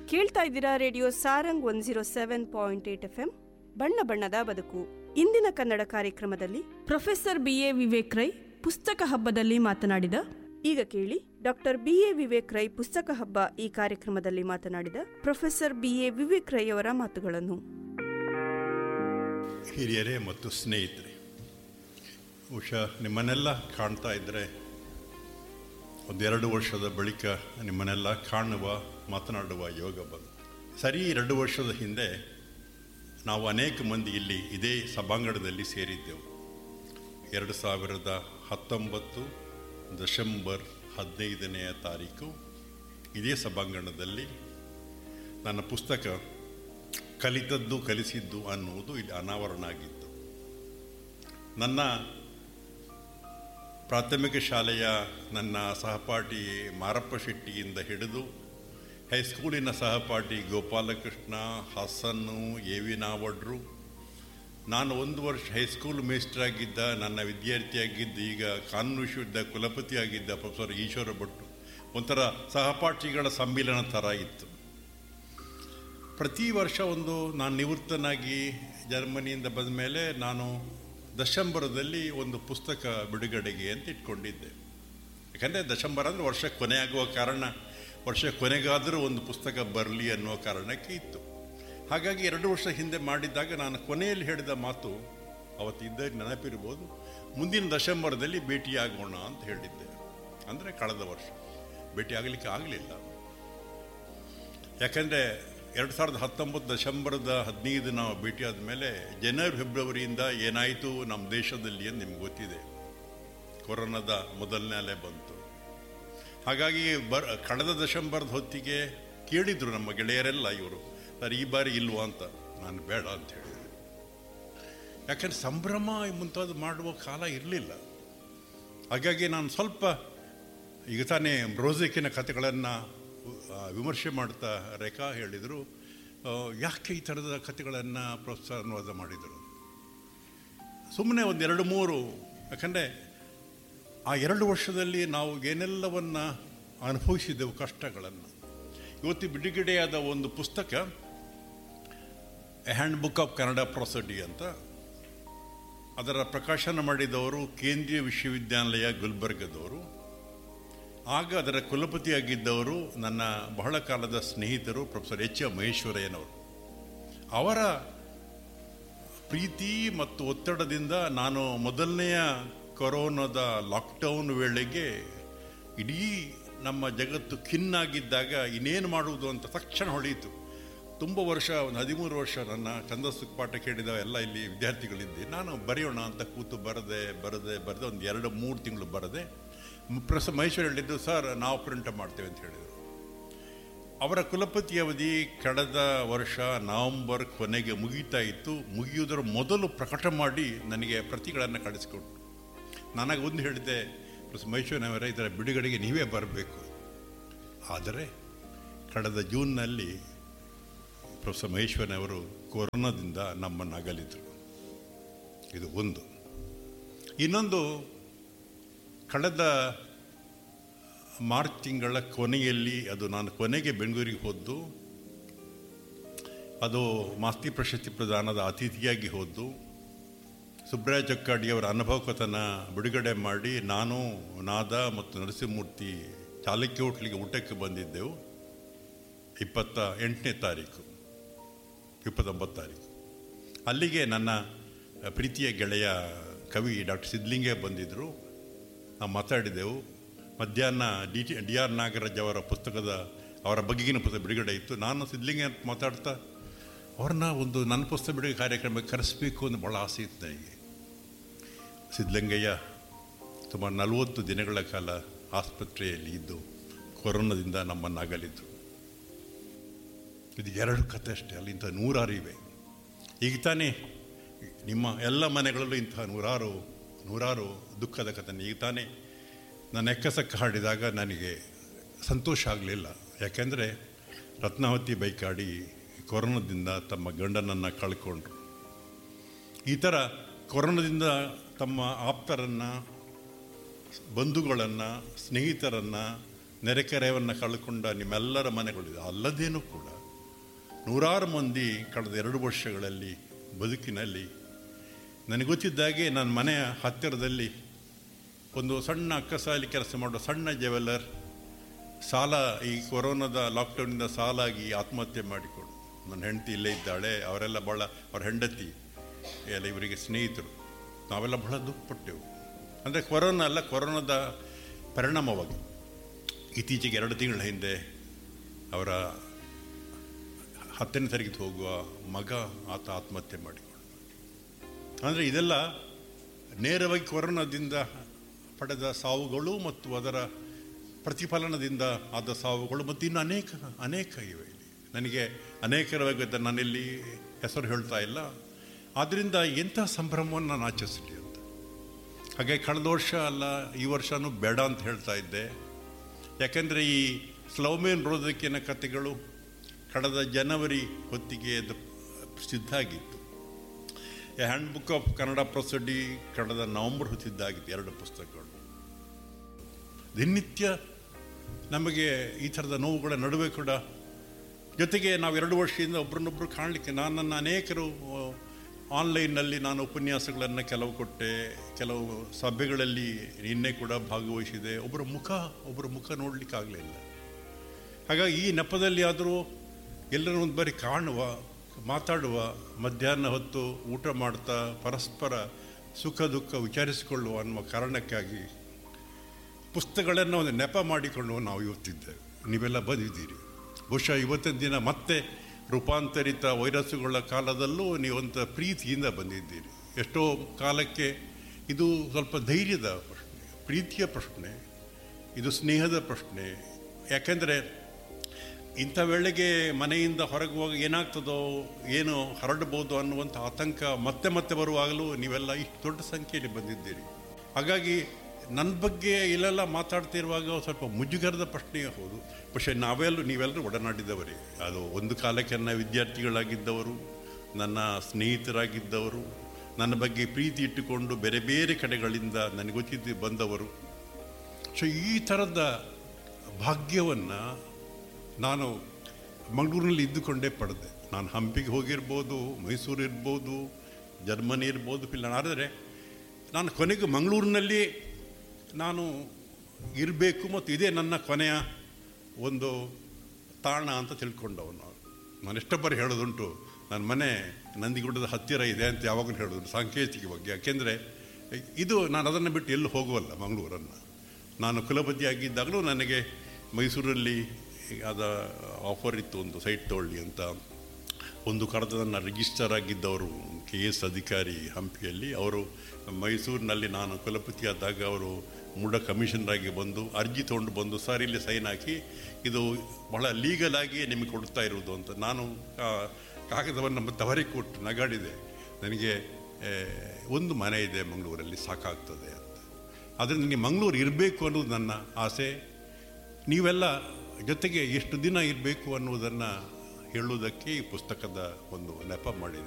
ಕೇಳ್ತಾ ಇದ್ದೀರಾ radio Sarang one zero seven point eight F M ಬಣ್ಣ ಬಣ್ಣದ ಬದುಕು ಇಂದಿನ ಕನ್ನಡ ಕಾರ್ಯಕ್ರಮದಲ್ಲಿ professor B A Vivek Rai ಪುಸ್ತಕ ಹಬ್ಬದಲ್ಲಿ ಮಾತನಾಡಿದ ಈಗ ಕೇಳಿ doctor B A Vivek Rai ಪುಸ್ತಕ ಹಬ್ಬ ಈ ಕಾರ್ಯಕ್ರಮದಲ್ಲಿ ಮಾತನಾಡಿದ professor B A Vivek Rai ಅವರ ಮಾತುಗಳನ್ನು ಹಿರಿಯರೇ ಮತ್ತು ಸ್ನೇಹಿತರೆ ಬಹುಶಃ ನಿಮ್ಮನ್ನೆಲ್ಲ ಕಾಣ್ತಾ ಇದ್ದರೆ ಒಂದೆರಡು ವರ್ಷದ ಬಳಿಕ ನಿಮ್ಮನ್ನೆಲ್ಲ ಕಾಣುವ ಮಾತನಾಡುವ ಯೋಗ ಬಂತು ಸರಿ ಎರಡು ವರ್ಷದ ಹಿಂದೆ ನಾವು ಅನೇಕ ಮಂದಿ ಇಲ್ಲಿ ಇದೇ ಸಭಾಂಗಣದಲ್ಲಿ ಸೇರಿದ್ದೆವು ಎರಡು ಸಾವಿರದ ಹತ್ತೊಂಬತ್ತು ಡಿಸೆಂಬರ್ ಹದಿನೈದನೆಯ ತಾರೀಕು ಇದೇ ಸಭಾಂಗಣದಲ್ಲಿ ನನ್ನ ಪುಸ್ತಕ ಕಲಿತದ್ದು ಕಲಿಸಿದ್ದು ಅನ್ನುವುದು ಇಲ್ಲಿ ಅನಾವರಣ ಆಗಿತ್ತು ನನ್ನ ಪ್ರಾಥಮಿಕ ಶಾಲೆಯ ನನ್ನ ಸಹಪಾಠಿ ಮಾರಪ್ಪ ಶೆಟ್ಟಿಯಿಂದ ಹಿಡಿದು ಹೈಸ್ಕೂಲಿನ ಸಹಪಾಠಿ ಗೋಪಾಲಕೃಷ್ಣ ಹಾಸನ್ನು ಎ ವಿ ನಾವಡ್ರು ನಾನು ಒಂದು ವರ್ಷ ಹೈಸ್ಕೂಲ್ ಮೇಸ್ಟ್ರಾಗಿದ್ದ ನನ್ನ ವಿದ್ಯಾರ್ಥಿಯಾಗಿದ್ದು ಈಗ ಕಾನೂನು ವಿಶ್ವವಿದ್ಯಾಲಯ ಕುಲಪತಿಯಾಗಿದ್ದ ಪ್ರೊಫೆಸರ್ ಈಶ್ವರ ಭಟ್ಟು ಒಂಥರ ಸಹಪಾಠಿಗಳ ಸಮ್ಮಿಲನ ಥರ ಇತ್ತು ಪ್ರತಿ ವರ್ಷ ಒಂದು ನಾನು ನಿವೃತ್ತನಾಗಿ ಜರ್ಮನಿಯಿಂದ ಬಂದ ಮೇಲೆ ನಾನು ದಶಂಬರದಲ್ಲಿ ಒಂದು ಪುಸ್ತಕ ಬಿಡುಗಡೆಗೆ ಅಂತ ಇಟ್ಕೊಂಡಿದ್ದೆ ಯಾಕಂದರೆ ದಶಂಬರ ಅಂದರೆ ವರ್ಷ ಕೊನೆಯಾಗುವ ಕಾರಣ ವರ್ಷ ಕೊನೆಗಾದರೂ ಒಂದು ಪುಸ್ತಕ ಬರಲಿ ಅನ್ನುವ ಕಾರಣಕ್ಕೆ ಇತ್ತು ಹಾಗಾಗಿ ಎರಡು ವರ್ಷ ಹಿಂದೆ ಮಾಡಿದ್ದಾಗ ನಾನು ಕೊನೆಯಲ್ಲಿ ಹೇಳಿದ ಮಾತು ಅವತ್ತಿದ್ದ ನೆನಪಿರ್ಬೋದು ಮುಂದಿನ ದಶಂಬರದಲ್ಲಿ ಭೇಟಿಯಾಗೋಣ ಅಂತ ಹೇಳಿದ್ದೆ ಅಂದರೆ ಕಳೆದ ವರ್ಷ ಭೇಟಿ ಆಗಲಿಕ್ಕೆ ಆಗಲಿಲ್ಲ ಯಾಕಂದರೆ ಎರಡು ಸಾವಿರದ ಹತ್ತೊಂಬತ್ತು ಡಿಸೆಂಬರ್ದ ಹದಿನೈದು ನಾವು ಭೇಟಿಯಾದ ಮೇಲೆ ಜನವರಿ ಫೆಬ್ರವರಿಯಿಂದ ಏನಾಯಿತು ನಮ್ಮ ದೇಶದಲ್ಲಿ ಅಂತ ನಿಮ್ಗೆ ಗೊತ್ತಿದೆ ಕೊರೋನಾದ ಮೊದಲನೇ ಅಲೆ ಬಂತು ಹಾಗಾಗಿ ಬರ್ ಕಳೆದ ಡಿಸೆಂಬರ್ದ ಹೊತ್ತಿಗೆ ಕೇಳಿದರು ನಮ್ಮ ಗೆಳೆಯರೆಲ್ಲ ಇವರು ಸರ್ ಈ ಬಾರಿ ಇಲ್ವಾ ಅಂತ ನಾನು ಬೇಡ ಅಂತ ಹೇಳಿದೆ ಯಾಕಂದ್ರೆ ಸಂಭ್ರಮ ಮುಂತಾದ ಮಾಡುವ ಕಾಲ ಇರಲಿಲ್ಲ ಹಾಗಾಗಿ ನಾನು ಸ್ವಲ್ಪ ಈಗ ತಾನೇ ರೋಸಿಕಿನ ಕಥೆಗಳನ್ನು ವಿಮರ್ಶೆ ಮಾಡ್ತಾ ರೇಖಾ ಹೇಳಿದರು ಯಾಕೆ ಈ ಥರದ ಕಥೆಗಳನ್ನು ಪ್ರೋತ್ಸಾಹವಾದ ಮಾಡಿದರು ಸುಮ್ಮನೆ ಒಂದು ಎರಡು ಮೂರು ಯಾಕಂದರೆ ಆ ಎರಡು ವರ್ಷದಲ್ಲಿ ನಾವು ಏನೆಲ್ಲವನ್ನು ಅನುಭವಿಸಿದೆವು ಕಷ್ಟಗಳನ್ನು ಇವತ್ತು ಬಿಡುಗಡೆಯಾದ ಒಂದು ಪುಸ್ತಕ hand book of Kannada prosody ಅಂತ ಅದರ ಪ್ರಕಾಶನ ಮಾಡಿದವರು ಕೇಂದ್ರೀಯ ವಿಶ್ವವಿದ್ಯಾನಿಲಯ ಗುಲ್ಬರ್ಗದವರು ಆಗ ಅದರ ಕುಲಪತಿಯಾಗಿದ್ದವರು ನನ್ನ ಬಹಳ ಕಾಲದ ಸ್ನೇಹಿತರು ಪ್ರೊಫೆಸರ್ ಎಚ್ ಎ ಮಹೇಶ್ವರಯ್ಯನವರು ಅವರ ಪ್ರೀತಿ ಮತ್ತು ಒತ್ತಡದಿಂದ ನಾನು ಮೊದಲನೆಯ ಕೊರೋನಾದ ಲಾಕ್ಡೌನ್ ವೇಳೆಗೆ ಇಡೀ ನಮ್ಮ ಜಗತ್ತು ಖಿನ್ನಾಗಿದ್ದಾಗ ಇನ್ನೇನು ಮಾಡುವುದು ಅಂತ ತಕ್ಷಣ ಹೊಳೆಯಿತು ತುಂಬ ವರ್ಷ ಒಂದು ಹದಿಮೂರು ವರ್ಷ ನನ್ನ ಛಂದಸ್ಸು ಪಾಠ ಕೇಳಿದ ಎಲ್ಲ ಇಲ್ಲಿ ವಿದ್ಯಾರ್ಥಿಗಳಿದ್ದೆ ನಾನು ಬರೆಯೋಣ ಅಂತ ಕೂತು ಬರದೆ ಬರದೆ ಬರದೆ ಒಂದು ಎರಡು ಮೂರು ತಿಂಗಳು ಬರದೆ ಪ್ರೊಫೆಸರ್ ಮಹೇಶ್ವರ ಹೇಳಿದ್ದು ಸರ್ ನಾವು ಪ್ರಿಂಟ್ ಮಾಡ್ತೇವೆ ಅಂತ ಹೇಳಿದರು ಅವರ ಕುಲಪತಿ ಅವಧಿ ಕಳೆದ ವರ್ಷ ನವಂಬರ್ ಕೊನೆಗೆ ಮುಗೀತಾ ಇತ್ತು ಮುಗಿಯುವುದರ ಮೊದಲು ಪ್ರಕಟ ಮಾಡಿ ನನಗೆ ಪ್ರತಿಗಳನ್ನು ಕಳಿಸಿಕೊಟ್ಟು ನನಗೆ ಒಂದು ಹೇಳಿದೆ ಪ್ರೊಫೆಸರ್ ಮಹೇಶ್ವರನವರ ಇದರ ಬಿಡುಗಡೆಗೆ ನೀವೇ ಬರಬೇಕು ಆದರೆ ಕಳೆದ ಜೂನ್ನಲ್ಲಿ ಪ್ರೊಫೆಸರ್ ಮಹೇಶ್ವರನವರು ಕೊರೋನಾದಿಂದ ನಮ್ಮನ್ನು ಅಗಲಿದರು ಇದು ಒಂದು ಇನ್ನೊಂದು ಕಳೆದ ಮಾರ್ಚ್ ತಿಂಗಳ ಕೊನೆಯಲ್ಲಿ ಅದು ನಾನು ಕೊನೆಗೆ ಬೆಂಗಳೂರಿಗೆ ಹೋದ್ದು ಅದು ಮಾಸ್ತಿ ಪ್ರಶಸ್ತಿ ಪ್ರದಾನದ ಅತಿಥಿಯಾಗಿ ಹೋದ್ದು ಸುಬ್ರಾಯ ಚಕ್ಕಾಡಿಯವರ ಅನುಭವ ಕಥನ ಬಿಡುಗಡೆ ಮಾಡಿ ನಾನು ನಾದ ಮತ್ತು ನರಸಿಂಹಮೂರ್ತಿ ಚಾಲುಕ್ಯ ಹೋಟ್ಲಿಗೆ ಊಟಕ್ಕೆ ಬಂದಿದ್ದೆವು ಇಪ್ಪತ್ತ ಎಂಟನೇ ತಾರೀಕು ಇಪ್ಪತ್ತೊಂಬತ್ತು ತಾರೀಕು ಅಲ್ಲಿಗೆ ನನ್ನ ಪ್ರೀತಿಯ ಗೆಳೆಯ ಕವಿ ಡಾಕ್ಟರ್ ಸಿದ್ಲಿಂಗೆ ಬಂದಿದ್ದರು ನಾವು ಮಾತಾಡಿದೆವು ಮಧ್ಯಾಹ್ನ D T D R Nagaraj ಅವರ ಪುಸ್ತಕದ ಅವರ ಬಗೆಗಿನ ಪುಸ್ತಕ ಬಿಡುಗಡೆ ಇತ್ತು ನಾನು ಸಿದ್ಲಿಂಗೆ ಅಂತ ಮಾತಾಡ್ತಾ ಅವ್ರನ್ನ ಒಂದು ನನ್ನ ಪುಸ್ತಕ ಬಿಡುಗಡೆ ಕಾರ್ಯಕ್ರಮಕ್ಕೆ ಕರೆಸಬೇಕು ಅಂತ ಭಾಳ ಆಸೆ ಇತ್ತು ನನಗೆ ಸಿದ್ಧಲಿಂಗಯ್ಯ ಸುಮಾರು ನಲವತ್ತು ದಿನಗಳ ಕಾಲ ಆಸ್ಪತ್ರೆಯಲ್ಲಿ ಇದ್ದು ಕೊರೋನಾದಿಂದ ನಮ್ಮನ್ನು ಅಗಲಿದ್ರು ಇದು ಎರಡು ಕಥೆ ಅಷ್ಟೇ ಅಲ್ಲಿ ಇಂಥ ನೂರಾರು ಇವೆ ಈಗ ತಾನೇ ನಿಮ್ಮ ಎಲ್ಲ ಮನೆಗಳಲ್ಲೂ ಇಂತಹ ನೂರಾರು ನೂರಾರು ದುಃಖದ ಕಥೆ ಈಗ ತಾನೇ ನಾನು ಎಕ್ಕಸಕ್ಕ ಹಾಡಿದಾಗ ನನಗೆ ಸಂತೋಷ ಆಗಲಿಲ್ಲ ಯಾಕೆಂದರೆ ರತ್ನಾವತಿ ಬೈಕಾಡಿ ಕೊರೋನಾದಿಂದ ತಮ್ಮ ಗಂಡನನ್ನು ಕಳ್ಕೊಂಡ್ರು ಈ ಥರ ಕೊರೋನಾದಿಂದ ತಮ್ಮ ಆಪ್ತರನ್ನು ಬಂಧುಗಳನ್ನು ಸ್ನೇಹಿತರನ್ನು ನೆರೆಕೆರೆಯನ್ನು ಕಳ್ಕೊಂಡ ನಿಮ್ಮೆಲ್ಲರ ಮನೆಗಳಿದೆ ಅಲ್ಲದೇನೂ ಕೂಡ ನೂರಾರು ಮಂದಿ ಕಳೆದ ಎರಡು ವರ್ಷಗಳಲ್ಲಿ ಬದುಕಿನಲ್ಲಿ ನನಗೆ ಗೊತ್ತಿದ್ದಾಗೆ ನನ್ನ ಮನೆಯ ಹತ್ತಿರದಲ್ಲಿ ಒಂದು ಸಣ್ಣ ಅಕ್ಕಸಾಲಿ ಕೆಲಸ ಮಾಡೋ ಸಣ್ಣ ಜವೆಲ್ಲರ್ ಸಾಲ ಈ ಕೊರೋನಾದ ಲಾಕ್ಡೌನಿಂದ ಸಾಲಾಗಿ ಆತ್ಮಹತ್ಯೆ ಮಾಡಿಕೊಂಡು ನನ್ನ ಹೆಂಡತಿ ಇಲ್ಲೇ ಇದ್ದಾಳೆ ಅವರೆಲ್ಲ ಭಾಳ ಅವ್ರ ಹೆಂಡತಿ ಎಲ್ಲ ಇವರಿಗೆ ಸ್ನೇಹಿತರು ನಾವೆಲ್ಲ ಬಹಳ ದುಃಖಪಟ್ಟೆವು ಅಂದರೆ ಕೊರೋನಾ ಅಲ್ಲ ಕೊರೋನಾದ ಪರಿಣಾಮವಾಗಿ ಇತ್ತೀಚೆಗೆ ಎರಡು ತಿಂಗಳ ಹಿಂದೆ ಅವರ ಹತ್ತನೇ ತರಗತಿ ಹೋಗುವ ಮಗ ಆತ ಆತ್ಮಹತ್ಯೆ ಮಾಡಿಕೊಂಡು ಅಂದರೆ ಇದೆಲ್ಲ ನೇರವಾಗಿ ಕೊರೋನಾದಿಂದ ಪಡೆದ ಸಾವುಗಳು ಮತ್ತು ಅದರ ಪ್ರತಿಫಲನದಿಂದ ಆದ ಸಾವುಗಳು ಮತ್ತು ಇನ್ನು ಅನೇಕ ಅನೇಕ ಇವೆ ಇಲ್ಲಿ ನನಗೆ ಅನೇಕರ ಬಗ್ಗೆ ನಾನಿಲ್ಲಿ ಹೆಸರು ಹೇಳ್ತಾ ಇಲ್ಲ ಆದ್ದರಿಂದ ಎಂಥ ಸಂಭ್ರಮವನ್ನು ನಾನು ಆಚರಿಸಲಿ ಅಂತ ಹಾಗೆ ಕಳೆದ ವರ್ಷ ಅಲ್ಲ ಈ ವರ್ಷನೂ ಬೇಡ ಅಂತ ಹೇಳ್ತಾ ಇದ್ದೆ ಯಾಕೆಂದರೆ ಈ ಸ್ಲೌಮೇನ್ ರೋಧಕಿನ ಕಥೆಗಳು ಕಳೆದ ಜನವರಿ ಹೊತ್ತಿಗೆ ಅದು ಸಿದ್ಧ ಆಗಿತ್ತು a hand book of Kannada prosody ಕಳೆದ ನವೆಂಬರ್ ಹೊತ್ತಿದ್ದಾಗಿತ್ತು ಎರಡು ಪುಸ್ತಕಗಳು ದಿನನಿತ್ಯ ನಮಗೆ ಈ ಥರದ ನೋವುಗಳ ನಡುವೆ ಕೂಡ ಜೊತೆಗೆ ನಾವು ಎರಡು ವರ್ಷದಿಂದ ಒಬ್ರನ್ನೊಬ್ಬರು ಕಾಣಲಿಕ್ಕೆ ನಾನು ನನ್ನ ಅನೇಕರು ಆನ್ಲೈನ್ನಲ್ಲಿ ನಾನು ಉಪನ್ಯಾಸಗಳನ್ನು ಕೆಲವು ಕೊಟ್ಟೆ ಕೆಲವು ಸಭೆಗಳಲ್ಲಿ ನಿನ್ನೆ ಕೂಡ ಭಾಗವಹಿಸಿದೆ ಒಬ್ಬರ ಮುಖ ಒಬ್ಬರ ಮುಖ ನೋಡಲಿಕ್ಕಾಗಲಿಲ್ಲ ಹಾಗಾಗಿ ಈ ನೆಪದಲ್ಲಿ ಆದರೂ ಎಲ್ಲರೂ ಒಂದು ಬಾರಿ ಕಾಣುವ ಮಾತಾಡುವ ಮಧ್ಯಾಹ್ನ ಹೊತ್ತು ಊಟ ಮಾಡ್ತಾ ಪರಸ್ಪರ ಸುಖ ದುಃಖ ವಿಚಾರಿಸಿಕೊಳ್ಳುವ ಅನ್ನುವ ಕಾರಣಕ್ಕಾಗಿ ಪುಸ್ತಕಗಳನ್ನು ಒಂದು ನೆಪ ಮಾಡಿಕೊಂಡು ನಾವು ಇವತ್ತಿದ್ದೇವೆ ನೀವೆಲ್ಲ ಬಂದಿದ್ದೀರಿ ಬಹುಶಃ ಇವತ್ತಿನ ದಿನ ಮತ್ತೆ ರೂಪಾಂತರಿತ ವೈರಸ್ಸುಗಳ ಕಾಲದಲ್ಲೂ ನೀವಂತ ಪ್ರೀತಿಯಿಂದ ಬಂದಿದ್ದೀರಿ ಎಷ್ಟೋ ಕಾಲಕ್ಕೆ ಇದು ಸ್ವಲ್ಪ ಧೈರ್ಯದ ಪ್ರಶ್ನೆ ಪ್ರೀತಿಯ ಪ್ರಶ್ನೆ ಇದು ಸ್ನೇಹದ ಪ್ರಶ್ನೆ ಯಾಕೆಂದರೆ ಇಂಥ ವೇಳೆಗೆ ಮನೆಯಿಂದ ಹೊರಗೆ ಹೋಗಿ ಏನಾಗ್ತದೋ ಏನು ಹರಡ್ಬೋದು ಅನ್ನುವಂಥ ಆತಂಕ ಮತ್ತೆ ಮತ್ತೆ ಬರುವಾಗಲೂ ನೀವೆಲ್ಲ ಇಷ್ಟು ದೊಡ್ಡ ಸಂಖ್ಯೆಯಲ್ಲಿ ಬಂದಿದ್ದೀರಿ ಹಾಗಾಗಿ ನನ್ನ ಬಗ್ಗೆ ಇಲ್ಲೆಲ್ಲ ಮಾತಾಡ್ತಿರುವಾಗ ಸ್ವಲ್ಪ ಮುಜುಗರದ ಪ್ರಶ್ನೆ ಹೌದು പക്ഷേ ನಾವೆಲ್ಲರೂ ನೀವೆಲ್ಲರೂ ಒಡನಾಡಿದವರೇ ಅದು ಒಂದು ಕಾಲಕ್ಕೆ ನನ್ನ ವಿದ್ಯಾರ್ಥಿಗಳಾಗಿದ್ದವರು ನನ್ನ ಸ್ನೇಹಿತರಾಗಿದ್ದವರು ನನ್ನ ಬಗ್ಗೆ ಪ್ರೀತಿ ಇಟ್ಟುಕೊಂಡು ಬೇರೆ ಬೇರೆ ಕಡೆಗಳಿಂದ ನನಗೆ ಗೊತ್ತಿದ್ದು ಬಂದವರು ಸೊ ಈ ಥರದ ಭಾಗ್ಯವನ್ನು ನಾನು ಮಂಗಳೂರಿನಲ್ಲಿ ಇದ್ದುಕೊಂಡೇ ಪಡೆದೆ ನಾನು ಹಂಪಿಗೆ ಹೋಗಿರ್ಬೋದು ಮೈಸೂರು ಇರ್ಬೋದು ಜರ್ಮನಿ ಇರ್ಬೋದು ಇಲ್ಲ ಆದರೆ ನಾನು ಕೊನೆಗೆ ಮಂಗಳೂರಿನಲ್ಲಿ ನಾನು ಇರಬೇಕು ಮತ್ತು ಇದೇ ನನ್ನ ಕೊನೆಯ ಒಂದು ತಾಣ ಅಂತ ತಿಳ್ಕೊಂಡವನು ನಾನು ಎಷ್ಟೋ ಬಾರಿ ಹೇಳೋದುಂಟು ನನ್ನ ಮನೆ ನಂದಿಗುಡ್ಡದ ಹತ್ತಿರ ಇದೆ ಅಂತ ಯಾವಾಗಲೂ ಹೇಳೋದು ಸಾಂಕೇತಿಕ ಬಗ್ಗೆ ಯಾಕೆಂದರೆ ಇದು ನಾನು ಅದನ್ನು ಬಿಟ್ಟು ಎಲ್ಲೂ ಹೋಗುವಲ್ಲ ಮಂಗಳೂರನ್ನು ನಾನು ಕುಲಪತಿ ಆಗಿದ್ದಾಗಲೂ ನನಗೆ ಮೈಸೂರಲ್ಲಿ ಅದ ಆಫರ್ ಇತ್ತು ಒಂದು ಸೈಟ್ ತೊಗೊಳ್ಳಿ ಅಂತ ಒಂದು ಕರೆದ ನನ್ನ ರಿಜಿಸ್ಟರ್ ಆಗಿದ್ದವರು ಕೆ ಎಸ್ ಅಧಿಕಾರಿ ಹಂಪಿಯಲ್ಲಿ ಅವರು ಮೈಸೂರಿನಲ್ಲಿ ನಾನು ಕುಲಪತಿ ಆದಾಗ ಅವರು ಮೂಡ ಕಮಿಷನರ್ ಆಗಿ ಬಂದು ಅರ್ಜಿ ತೊಗೊಂಡು ಬಂದು ಸರ್ ಇಲ್ಲಿ ಸೈನ್ ಹಾಕಿ ಇದು ಬಹಳ ಲೀಗಲ್ ಆಗಿ ನಿಮಗೆ ಕೊಡ್ತಾ ಇರೋದು ಅಂತ ನಾನು ಆ ಕಾಗದವನ್ನು ಮತ್ತೆ ಅವರಿಗೆ ಕೊಟ್ಟು ನಗಾಡಿದೆ ನನಗೆ ಏ, ಒಂದು ಮನೆ ಇದೆ ಮಂಗಳೂರಲ್ಲಿ ಸಾಕಾಗ್ತದೆ ಅಂತ ಆದರೆ ನನಗೆ ಮಂಗಳೂರು ಇರಬೇಕು ಅನ್ನೋದು ನನ್ನ ಆಸೆ ನೀವೆಲ್ಲ ಜೊತೆಗೆ ಎಷ್ಟು ದಿನ ಇರಬೇಕು ಅನ್ನುವುದನ್ನು ಹೇಳುವುದಕ್ಕೆ ಈ ಪುಸ್ತಕದ ಒಂದು ನೆಪ ಮಾಡಿದೆ